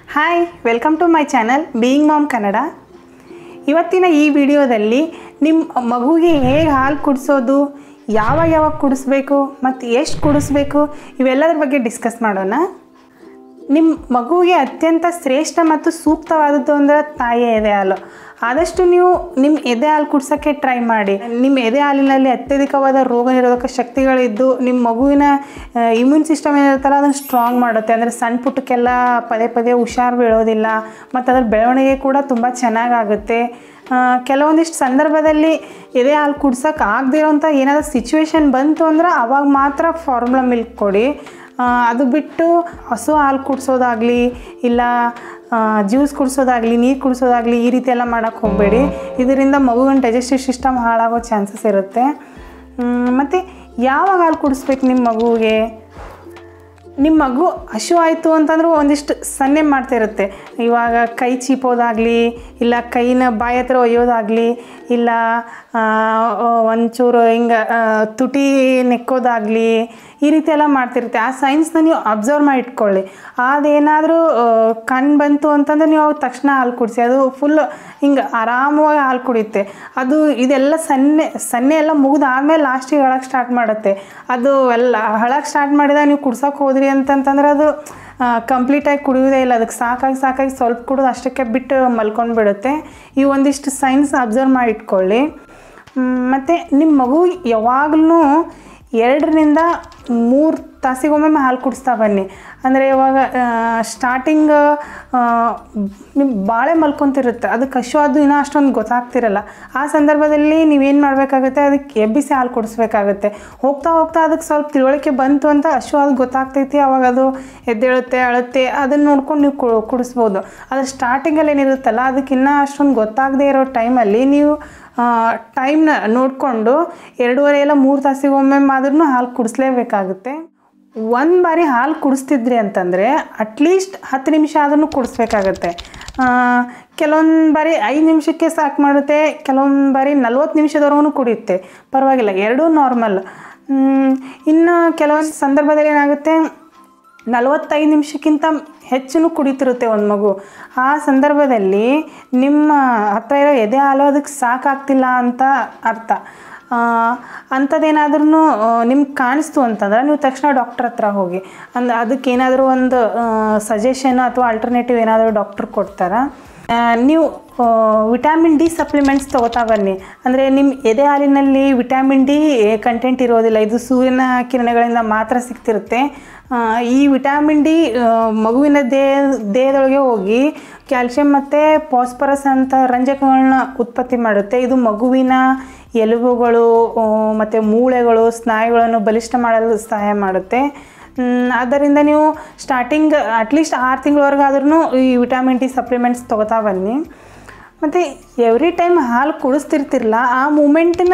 hi welcome to my channel being mom Kannada ಇವತ್ತಿನ ಈ ವಿಡಿಯೋದಲ್ಲಿ ನಿಮ್ಮ ಮಗುವಿಗೆ ಹೇಗೆ ಹಾಲು ಕುಡಿಸೋದು ಯಾವಾಗ ಯಾವಾಗ ಕುಡಿಸ್ಬೇಕು ಮತ್ತು ಎಷ್ಟು ಕುಡಿಸ್ಬೇಕು ಇವೆಲ್ಲದ್ರ ಬಗ್ಗೆ ಡಿಸ್ಕಸ್ ಮಾಡೋಣ ನಿಮ್ಮ ಮಗುವಿಗೆ ಅತ್ಯಂತ ಶ್ರೇಷ್ಠ ಮತ್ತು ಸೂಕ್ತವಾದದ್ದು ಅಂದರೆ ತಾಯಿಯ ಎದೆ ಹಾಲು ಆದಷ್ಟು ನೀವು ನಿಮ್ಮ ಎದೆ ಹಾಲು ಕುಡ್ಸೋಕ್ಕೆ ಟ್ರೈ ಮಾಡಿ ನಿಮ್ಮ ಎದೆ ಹಾಲಿನಲ್ಲಿ ಅತ್ಯಧಿಕವಾದ ರೋಗ ನಿರೋಧಕ ಶಕ್ತಿಗಳಿದ್ದು ನಿಮ್ಮ ಮಗುವಿನ ಇಮ್ಯೂನ್ ಸಿಸ್ಟಮ್ ಏನಿರುತ್ತಲ್ಲ ಅದನ್ನು ಸ್ಟ್ರಾಂಗ್ ಮಾಡುತ್ತೆ ಅಂದರೆ ಸಣ್ಣ ಪುಟ್ಟಕ್ಕೆಲ್ಲ ಪದೇ ಪದೇ ಹುಷಾರು ಬೀಳೋದಿಲ್ಲ ಮತ್ತು ಅದರ ಬೆಳವಣಿಗೆ ಕೂಡ ತುಂಬ ಚೆನ್ನಾಗಾಗುತ್ತೆ ಆ, ಕೆಲವೊಂದಿಷ್ಟು ಸಂದರ್ಭದಲ್ಲಿ ಎದೆ ಹಾಲು ಕುಡ್ಸೋಕೆ ಆಗದೇ ಇರೋಂಥ ಏನಾದರೂ ಸಿಚುವೇಶನ್ ಬಂತು ಅಂದ್ರೆ ಅವಾಗ ಮಾತ್ರ ಫಾರ್ಮುಲಾ ಮಿಲ್ಕ್ ಕೊಡಿ ಆ, ಅದು ಬಿಟ್ಟು ಹಸು ಹಾಲು ಕುಡಿಸೋದಾಗಲಿ ಇಲ್ಲ ಜ್ಯೂಸ್ ಕುಡಿಸೋದಾಗಲಿ ನೀರು ಕುಡಿಸೋದಾಗಲಿ ಈ ರೀತಿ ಎಲ್ಲ ಮಾಡೋಕ್ಕೆ ಹೋಗಬೇಡಿ ಇದರಿಂದ ಮಗುವಿನ ಡೈಜೆಸ್ಟಿವ್ ಸಿಸ್ಟಮ್ ಹಾಳಾಗೋ ಚಾನ್ಸಸ್ ಇರುತ್ತೆ ಮತ್ತು ಯಾವಾಗ ಹಾಲು ಕುಡಿಸ್ಬೇಕು ನಿಮ್ಮ ಮಗುವಿಗೆ ನಿಮ್ಮ ಮಗು ಹಶು ಆಯಿತು ಅಂತಂದ್ರೆ ಒಂದಿಷ್ಟು ಸನ್ನೆ ಮಾಡ್ತಿರುತ್ತೆ ಇವಾಗ ಕೈ ಚೀಪೋದಾಗಲಿ ಇಲ್ಲ ಕೈನ ಬಾಯಿ ಹತ್ರ ಒಯ್ಯೋದಾಗಲಿ ಇಲ್ಲ ಆ, ಒಂಚೂರು ಹಿಂಗೆ ಆ, ತುಟಿ ನೆಕ್ಕೋದಾಗಲಿ ಈ ರೀತಿ ಎಲ್ಲ ಮಾಡ್ತಿರುತ್ತೆ ಆ ಸೈನ್ಸ್ನ ನೀವು ಅಬ್ಸರ್ವ್ ಮಾಡಿ ಇಟ್ಕೊಳ್ಳಿ ಅದೇನಾದರೂ ಕಣ್ಣು ಬಂತು ಅಂತಂದ್ರೆ ನೀವು ಅವಾಗ ತಕ್ಷಣ ಹಾಲು ಕುಡಿಸಿ ಅದು ಫುಲ್ ಹಿಂಗೆ ಆರಾಮವಾಗಿ ಹಾಲು ಕುಡಿಯುತ್ತೆ ಅದು ಇದೆಲ್ಲ ಸನ್ನೆ ಸನ್ನೆ ಎಲ್ಲ ಮುಗಿದಾದ್ಮೇಲೆ ಲಾಸ್ಟಿಗೆ ಹಳಕ್ಕೆ ಸ್ಟಾರ್ಟ್ ಮಾಡುತ್ತೆ ಅದು ಎಲ್ಲ ಹಳಕ್ಕೆ ಸ್ಟಾರ್ಟ್ ಮಾಡಿದಾಗ ನೀವು ಕುಡ್ಸೋಕೆ ಹೋದ್ರಿ ಅಂತಂತಂದ್ರೆ ಅದು ಕಂಪ್ಲೀಟಾಗಿ ಕುಡಿಯೋದೇ ಇಲ್ಲ ಅದಕ್ಕೆ ಸಾಕಾಗಿ ಸಾಕಾಗಿ ಸ್ವಲ್ಪ ಕುಡಿದು ಅಷ್ಟಕ್ಕೆ ಬಿಟ್ಟು ಮಲ್ಕೊಂಡು ಬಿಡುತ್ತೆ ಈ ಒಂದಿಷ್ಟು ಸೈನ್ಸ್ ಅಬ್ಸರ್ವ್ ಮಾಡಿ ಇಟ್ಕೊಳ್ಳಿ ಮತ್ತು ನಿಮ್ಮ ಮಗು ಯಾವಾಗಲೂ ಎರಡರಿಂದ ಮೂರು ತಾಸಿಗೊಮ್ಮೆ ಹಾಲು ಕುಡಿಸ್ತಾ ಬನ್ನಿ ಅಂದರೆ ಇವಾಗ ಸ್ಟಾರ್ಟಿಂಗ್ ನಿಮ್ಮ ಬಾಳೆ ಮಲ್ಕೊತಿರುತ್ತೆ ಅದಕ್ಕೆ ಹಶು ಅದು ಇನ್ನೂ ಅಷ್ಟೊಂದು ಗೊತ್ತಾಗ್ತಿರಲ್ಲ ಆ ಸಂದರ್ಭದಲ್ಲಿ ನೀವೇನು ಮಾಡಬೇಕಾಗುತ್ತೆ ಅದಕ್ಕೆ ಎಬ್ಬಿಸಿ ಹಾಲು ಕುಡಿಸ್ಬೇಕಾಗುತ್ತೆ ಹೋಗ್ತಾ ಹೋಗ್ತಾ ಅದಕ್ಕೆ ಸ್ವಲ್ಪ ತಿಳುವಳಿಕೆ ಬಂತು ಅಂತ ಹಶು ಅದು ಗೊತ್ತಾಗ್ತೈತಿ ಅವಾಗ ಅದು ಎದ್ದೇಳುತ್ತೆ ಅಳುತ್ತೆ ಅದನ್ನು ನೋಡ್ಕೊಂಡು ನೀವು ಕು- ಕುಡಿಸ್ಬೋದು ಅದು ಸ್ಟಾರ್ಟಿಂಗಲ್ಲಿ ಏನಿರುತ್ತಲ್ಲ ಅದಕ್ಕೆ ಇನ್ನೂ ಅಷ್ಟೊಂದು ಗೊತ್ತಾಗದೇ ಇರೋ ಟೈಮಲ್ಲಿ ನೀವು ಟೈಮ್ನ ನೋಡಿಕೊಂಡು ಎರಡೂವರೆ ಎಲ್ಲ ಮೂರು ತಾಸಿಗೊಮ್ಮೆ ಆದ್ರೂ ಹಾಲು ಕುಡಿಸ್ಲೇಬೇಕಾಗುತ್ತೆ ಒಂದು ಬಾರಿ ಹಾಲು ಕುಡಿಸ್ತಿದ್ರಿ ಅಂತಂದರೆ ಅಟ್ಲೀಸ್ಟ್ ಹತ್ತು ನಿಮಿಷ ಆದ್ರೂ ಕುಡಿಸ್ಬೇಕಾಗತ್ತೆ ಕೆಲವೊಂದು ಬಾರಿ ಐದು ನಿಮಿಷಕ್ಕೆ ಸಾಕು ಮಾಡುತ್ತೆ ಕೆಲವೊಂದು ಬಾರಿ ನಲ್ವತ್ತು ನಿಮಿಷದವರೆಗೂ ಕುಡಿಯುತ್ತೆ ಪರವಾಗಿಲ್ಲ ಎರಡೂ ನಾರ್ಮಲ್ ಇನ್ನು ಕೆಲವೊಂದು ಸಂದರ್ಭದಲ್ಲಿ ಏನಾಗುತ್ತೆ ನಲವತ್ತೈದು ನಿಮಿಷಕ್ಕಿಂತ ಹೆಚ್ಚು ಕುಡಿತಿರುತ್ತೆ ಒಂದು ಮಗು ಆ ಸಂದರ್ಭದಲ್ಲಿ ನಿಮ್ಮ ಹತ್ರ ಇರೋ ಎದೆ ಹಾಲು ಅದಕ್ಕೆ ಸಾಕಾಗ್ತಿಲ್ಲ ಅಂತ ಅರ್ಥ ಅಂಥದ್ದೇನಾದ್ರೂ ನಿಮ್ಗೆ ಕಾಣಿಸ್ತು ಅಂತಂದ್ರೆ ನೀವು ತಕ್ಷಣ ಡಾಕ್ಟ್ರ್ ಹತ್ರ ಹೋಗಿ ಅಂದ್ ಅದಕ್ಕೆ ಏನಾದರೂ ಒಂದು ಸಜೆಷನ್ ಅಥವಾ ಆಲ್ಟರ್ನೇಟಿವ್ ಏನಾದರೂ ಡಾಕ್ಟ್ರ್ ಕೊಡ್ತಾರಾ ಆ, ನೀವು ವಿಟಾಮಿನ್ ಡಿ ಸಪ್ಲಿಮೆಂಟ್ಸ್ ತೊಗೋತಾ ಬನ್ನಿ ಅಂದರೆ ನಿಮ್ಮ ಎದೆ ಹಾಲಿನಲ್ಲಿ ವಿಟಾಮಿನ್ ಡಿ ಕಂಟೆಂಟ್ ಇರೋದಿಲ್ಲ ಇದು ಸೂರ್ಯನ ಕಿರಣಗಳಿಂದ ಮಾತ್ರ ಸಿಗ್ತಿರುತ್ತೆ ಆ, ಈ ವಿಟಾಮಿನ್ ಡಿ ಮಗುವಿನ ದೇಹ ದೇಹದೊಳಗೆ ಹೋಗಿ ಕ್ಯಾಲ್ಶಿಯಂ ಮತ್ತು ಫಾಸ್ಫರಸ್ ಅಂತ ರಂಜಕಗಳನ್ನ ಉತ್ಪತ್ತಿ ಮಾಡುತ್ತೆ ಇದು ಮಗುವಿನ ಎಲುಬುಗಳು ಮತ್ತು ಮೂಳೆಗಳು ಸ್ನಾಯುಗಳನ್ನು ಬಲಿಷ್ಠ ಮಾಡಲು ಸಹಾಯ ಮಾಡುತ್ತೆ ಮ್, ಆದ್ದರಿಂದ ನೀವು ಸ್ಟಾರ್ಟಿಂಗ್ ಅಟ್ಲೀಸ್ಟ್ ಆರು ತಿಂಗಳವರೆಗಾದ್ರೂ ಈ ವಿಟಾಮಿನ್ ಡಿ ಸಪ್ಲಿಮೆಂಟ್ಸ್ ತೊಗೋತಾ ಬನ್ನಿ ಮತ್ತು ಎವ್ರಿ ಟೈಮ್ ಹಾಲು ಕುಡಿಸ್ತಿರ್ತಿರಲ್ಲ ಆ ಮೂಮೆಂಟನ್ನ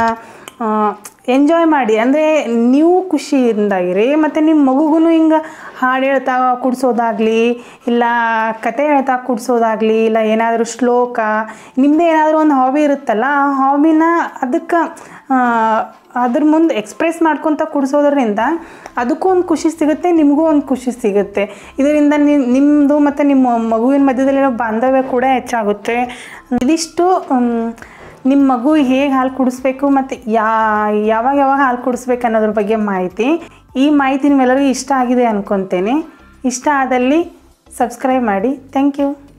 ಎಂಜಾಯ್ ಮಾಡಿ ಅಂದರೆ ನೀವು ಖುಷಿಯಿಂದಾಗಿರಿ ಮತ್ತು ನಿಮ್ಮ ಮಗುಗೂ ಹಿಂಗೆ ಹಾಡು ಹೇಳ್ತಾ ಕುಡಿಸೋದಾಗಲಿ ಇಲ್ಲ ಕತೆ ಹೇಳ್ತಾ ಕುಡಿಸೋದಾಗಲಿ ಇಲ್ಲ ಏನಾದರೂ ಶ್ಲೋಕ ನಿಮ್ಮದೇ ಏನಾದರೂ ಒಂದು ಹಾಬಿ ಇರುತ್ತಲ್ಲ ಆ ಹಾಬಿನ ಅದಕ್ಕೆ ಅದ್ರ ಮುಂದೆ ಎಕ್ಸ್ಪ್ರೆಸ್ ಮಾಡ್ಕೊತ ಕುಡಿಸೋದ್ರಿಂದ ಅದಕ್ಕೂ ಒಂದು ಖುಷಿ ಸಿಗುತ್ತೆ ನಿಮಗೂ ಒಂದು ಖುಷಿ ಸಿಗುತ್ತೆ ಇದರಿಂದ ನಿಮ್ಮದು ಮತ್ತು ನಿಮ್ಮ ಮಗುವಿನ ಮಧ್ಯದಲ್ಲಿರೋ ಬಾಂಧವ್ಯ ಕೂಡ ಹೆಚ್ಚಾಗುತ್ತೆ ಇದಿಷ್ಟು ಮ್, ನಿಮ್ಮ ಮಗು ಹೇಗೆ ಹಾಲು ಕುಡಿಸ್ಬೇಕು ಮತ್ತು ಯಾ ಯಾವಾಗ ಯಾವಾಗ ಹಾಲು ಕುಡಿಸ್ಬೇಕು ಅನ್ನೋದ್ರ ಬಗ್ಗೆ ಮಾಹಿತಿ ಈ ಮಾಹಿತಿ ನಿಮ್ಮೆಲ್ಲರಿಗೂ ಇಷ್ಟ ಆಗಿದೆ ಅನ್ಕೊತೇನೆ ಇಷ್ಟ ಆದಲ್ಲಿ ಸಬ್ಸ್ಕ್ರೈಬ್ ಮಾಡಿ ಥ್ಯಾಂಕ್ ಯು